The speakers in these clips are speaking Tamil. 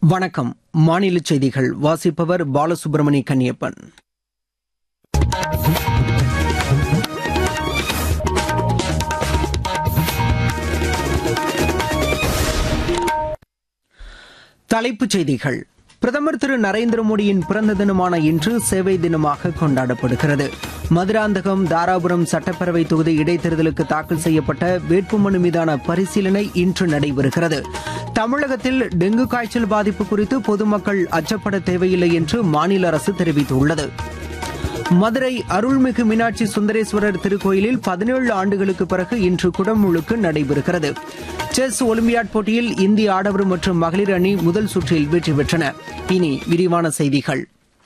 வணக்கம் மாநில செய்திகள் வாசிப்பவர் பாலசுப்ரமணி கன்னியப்பன் தலைப்புச் செய்திகள் பிரதமர் திரு நரேந்திர மோடியின் பிறந்த தினமான இன்று சேவை தினமாக கொண்டாடப்படுகிறது மதுராந்தகம் தாராபுரம் சட்டப்பேரவை தொகுதி இடைத்தேர்தலுக்கு தாக்கல் செய்யப்பட்ட வேட்புமனு மீதான பரிசீலனை இன்று நடைபெறுகிறது தமிழகத்தில் டெங்கு காய்ச்சல் பாதிப்பு குறித்து பொதுமக்கள் அச்சப்பட தேவையில்லை என்று மாநில அரசு தெரிவித்துள்ளது மதுரை அருள்மிகு மீனாட்சி சுந்தரேஸ்வரர் திருக்கோயிலில் பதினேழு ஆண்டுகளுக்கு பிறகு இன்று குடமுழுக்கு நடைபெறுகிறது செஸ் ஒலிம்பியாட் போட்டியில் இந்திய ஆடவர் மற்றும் மகளிர் அணி முதல் சுற்றில் வெற்றி பெற்றன இனி விரிவான செய்திகள்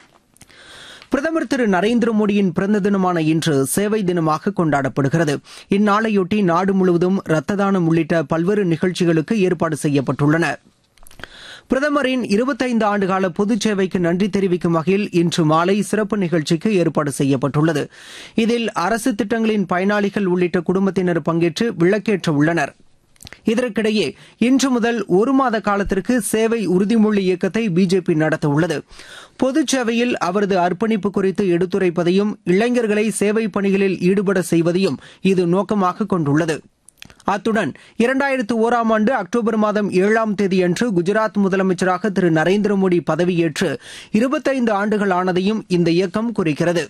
பிரதமர் திரு நரேந்திர மோடியின் பிறந்த தினமான இன்று சேவை தினமாக கொண்டாடப்படுகிறது இந்நாளையொட்டி நாடு முழுவதும் ரத்த தானம் உள்ளிட்ட பல்வேறு நிகழ்ச்சிகளுக்கு ஏற்பாடு செய்யப்பட்டுள்ளன பிரதமரின் இருபத்தைந்து ஆண்டுகால பொதுச் சேவைக்கு நன்றி தெரிவிக்கும் வகையில் இன்று மாலை சிறப்பு நிகழ்ச்சிக்கு ஏற்பாடு செய்யப்பட்டுள்ளது இதில் அரசு திட்டங்களின் பயனாளிகள் உள்ளிட்ட குடும்பத்தினர் பங்கேற்று விளக்கேற்ற உள்ளனர் இதற்கிடையே இன்று முதல் ஒரு மாத காலத்திற்கு சேவை உறுதிமொழி இயக்கத்தை பிஜேபி நடத்தவுள்ளது பொதுச் சேவையில் அவரது அர்ப்பணிப்பு குறித்து எடுத்துரைப்பதையும் இளைஞர்களை சேவை பணிகளில் ஈடுபட செய்வதையும் இது நோக்கமாக கொண்டுள்ளது அத்துடன் இரண்டாயிரத்து ஓராம் ஆண்டு அக்டோபர் மாதம் ஏழாம் தேதியன்று குஜராத் முதலமைச்சராக திரு நரேந்திர மோடி பதவியேற்று இருபத்தைந்து ஆண்டுகள் ஆனதையும் இந்த இயக்கம் குறிக்கிறது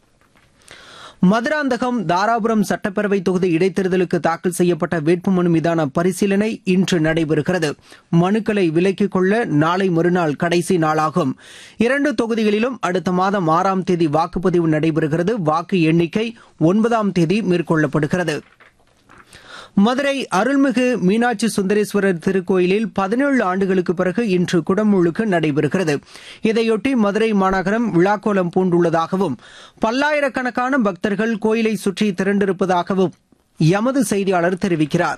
மதுராந்தகம் தாராபுரம் சட்டப்பேரவை தொகுதி இடைத்தேர்தலுக்கு தாக்கல் செய்யப்பட்ட வேட்புமனு மீதான பரிசீலனை இன்று நடைபெறுகிறது மனுக்களை விலக்கிக் கொள்ள நாளை மறுநாள் கடைசி நாளாகும் இரண்டு தொகுதிகளிலும் அடுத்த மாதம் ஆறாம் தேதி வாக்குப்பதிவு நடைபெறுகிறது வாக்கு எண்ணிக்கை ஒன்பதாம் தேதி மேற்கொள்ளப்படுகிறது மதுரை அருள்மிகு மீனாட்சி சுந்தரேஸ்வரர் திருக்கோயிலில் பதினேழு ஆண்டுகளுக்கு பிறகு இன்று குடமுழுக்கு நடைபெறுகிறது இதையொட்டி மதுரை மாநகரம் விழாக்கோலம் பூண்டுள்ளதாகவும் பல்லாயிரக்கணக்கான பக்தர்கள் கோயிலை சுற்றி திரண்டிருப்பதாகவும் எமது செய்தியாளர் தெரிவிக்கிறார்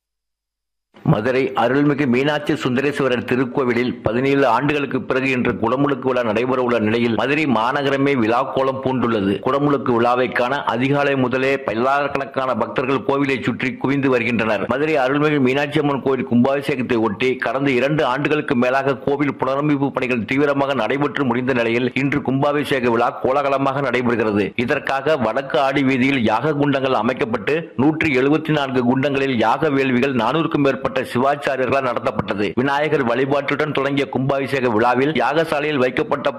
மதுரை அருள்மிகு மீனாட்சி சுந்தரேஸ்வரர் திருக்கோவிலில் பதினேழு ஆண்டுகளுக்கு பிறகு இன்று குடமுழுக்கு விழா நடைபெற உள்ள நிலையில் மதுரை மாநகரமே விழா கோலம் பூண்டுள்ளது குடமுழுக்கு விழாவை காண அதிகாலை முதலே பல்லாயிரக்கணக்கான பக்தர்கள் கோவிலை சுற்றி குவிந்து வருகின்றனர் மதுரை அருள்மிகு மீனாட்சி அம்மன் கோவில் கும்பாபிஷேகத்தை ஒட்டி கடந்த இரண்டு ஆண்டுகளுக்கு மேலாக கோவில் புனரமைப்பு பணிகள் தீவிரமாக நடைபெற்று முடிந்த நிலையில் இன்று கும்பாபிஷேக விழா கோலாகலமாக நடைபெறுகிறது இதற்காக வடக்கு ஆடி வீதியில் யாக குண்டங்கள் அமைக்கப்பட்டு நூற்றி எழுபத்தி நான்கு குண்டங்களில் யாக வேள்விகள் நானூறுக்கும் மேற்பட்ட மேற்பட்ட சிவாச்சாரியர்களால் நடத்தப்பட்டது விநாயகர் வழிபாட்டுடன் தொடங்கிய கும்பாபிஷேக விழாவில் யாகசாலையில் வைக்கப்பட்ட